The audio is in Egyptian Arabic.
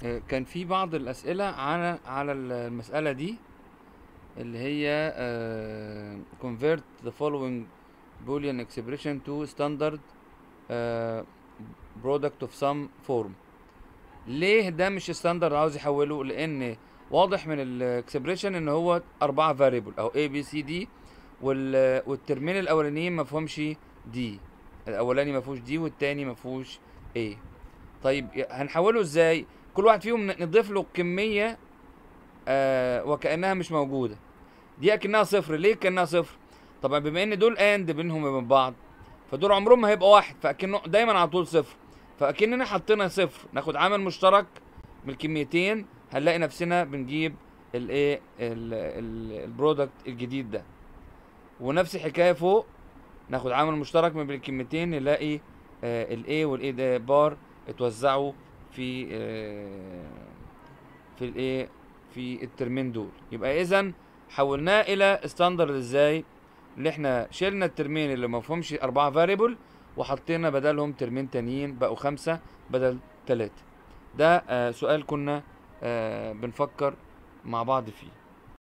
آه، كان في بعض الأسئلة على على المسألة دي اللي هي آه، convert the following boolean expression to standard آه، product of some form ليه ده مش ستاندرد عاوز يحوله لان واضح من الاكسبريشن ان هو اربعة variable او A B C D وال والترمين الاولانيين ما فيهمش دي الاولاني ما فيهوش دي والتاني ما فيهوش A طيب هنحوله ازاي كل واحد فيهم نضيف له كميه آه وكانها مش موجوده دي اكنها صفر ليه كانها صفر طبعا بما ان دول اند بينهم وبين بعض فدول عمرهم ما هيبقى واحد فاكنه دايما على طول صفر فاكننا حطينا صفر ناخد عامل مشترك من الكميتين هنلاقي نفسنا بنجيب الايه البرودكت الجديد ده ونفس الحكايه فوق ناخد عامل مشترك من بين الكلمتين نلاقي آه الاي والاي ده بار اتوزعوا في آه في الايه في الترمين دول يبقى اذا حولناه الى ستاندرد ازاي اللي احنا شلنا الترمين اللي ما فيهمش اربعه فاريبل وحطينا بدلهم ترمين تانيين بقوا خمسه بدل ثلاثه ده آه سؤال كنا آه بنفكر مع بعض فيه